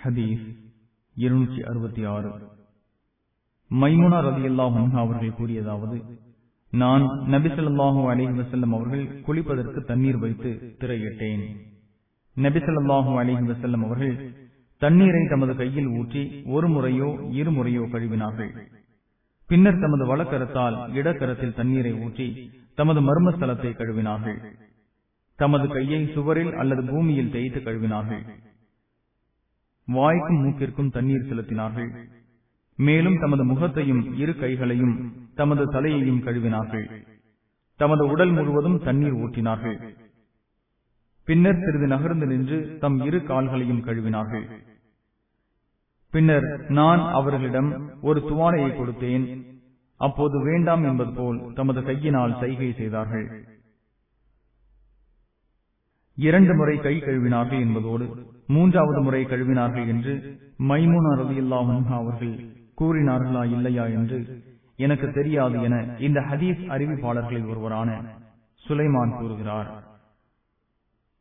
ஹதீஸ் இருநூற்றி அறுபத்தி ஆறு மைமுனா ரதி அல்லாஹ் அவர்கள் கூறியதாவது நான் நபிசல்லாஹூ அலிஹி வசல்லம் அவர்கள் குளிப்பதற்கு தண்ணீர் வைத்து திரையிட்டேன் நபிசல்லாஹூ அலிஹி வசல்லம் அவர்கள் தண்ணீரை தமது கையில் ஊற்றி ஒரு முறையோ இரு முறையோ கழுவினார்கள் பின்னர் தமது வலக்கரத்தால் இடக்கரத்தில் தண்ணீரை ஊற்றி தமது மர்மஸ்தலத்தை கழுவினார்கள் தமது கையை சுவரில் அல்லது பூமியில் தேய்த்து கழுவினார்கள் வாய்க்கும் மூக்கிற்கும் தண்ணீர் செலுத்தினார்கள் மேலும் தமது முகத்தையும் இரு கைகளையும் தமது தலையையும் கழுவினார்கள் தமது உடல் முழுவதும் தண்ணீர் ஊற்றினார்கள் பின்னர் சிறிது நகர்ந்து நின்று தம் இரு கால்களையும் கழுவினார்கள் பின்னர் நான் அவர்களிடம் ஒரு துவாலையை கொடுத்தேன் அப்போது வேண்டாம் என்பது போல் தமது கையினால் சைகை செய்தார்கள் இரண்டு முறை கை கழுவினார்கள் என்பதோடு மூன்றாவது முறை கழுவினார்கள் என்று மைமுனா ரவியுல்லா அவர்கள் கூறினார்களா இல்லையா என்று எனக்கு தெரியாது என இந்த ஹதீஸ் அறிவிப்பாளர்களில் ஒருவரான சுலைமான் கூறுகிறார்